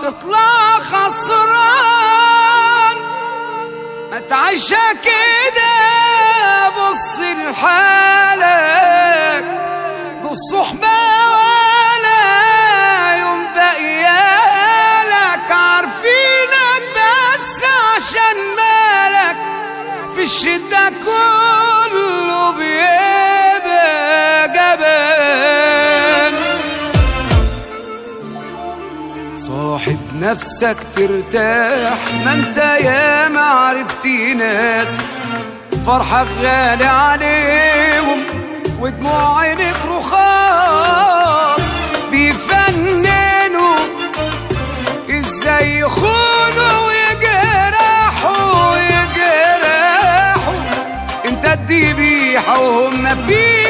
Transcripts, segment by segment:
تطلع خسران ما تعيش كده بص لحالك بالصحبة ولا يوم بقيالك عارفينك بس عشان مالك في الشدة كله بيبقى جبان صاحب نفسك ترتاح ما انت يا ما عرفتي ناس فرحك غالي عليهم ودموع عينك رخاص بيفننوا ازاي يخونوا ويجرحوا ويجرحوا انت الذبيحة وهم فيك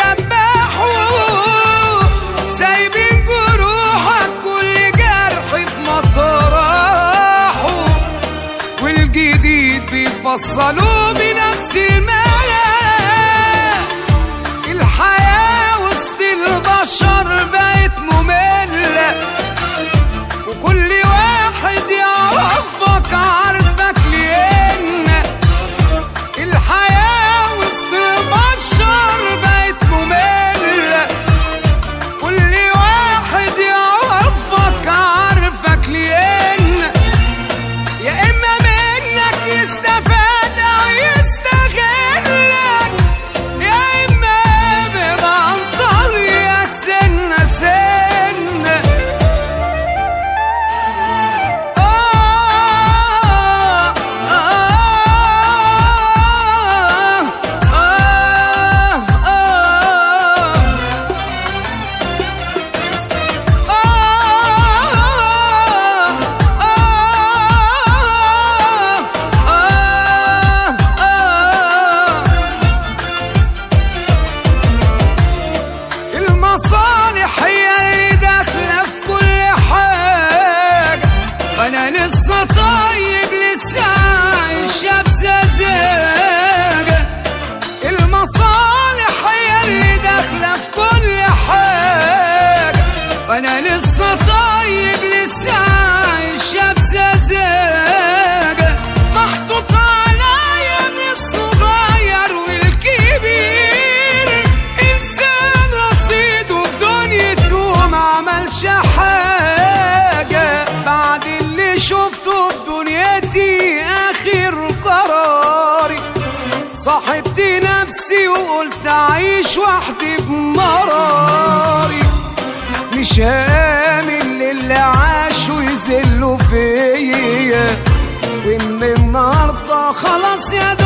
بيدبحوا سايبين جروحك كل جرح في مطرحه والجديد بيفصلوه بنفس المقاس الحياة وسط البشر بقت مملة وكل واحد يعرفك عارفك لأن الحياة وسط البشر بقت مملة كل واحد يعرفك عارفك لأن يا إما منك يستفاد أو يستغلك يا إما يبعد عن طريقك سنة سنة آه آه آه آه المصالح هي اللي داخلة في كل حاجة أنا لسه طيب لسه عايشة بسذاجة المصالح هي اللي داخلة في كل حاجة وأنا لسه طيب لسه عايشة بسذاجة محطوط عليا من الصغير والكبير إنسان رصيده في دنيته ما عملش حاجة بعد اللي شفته في دنيتي آخر قراري صاحبت نفسي وقلت أعيش وحدي بمراري مش هامل للي عاشوا يذلوا فيا وإن النهاردة خلاص يا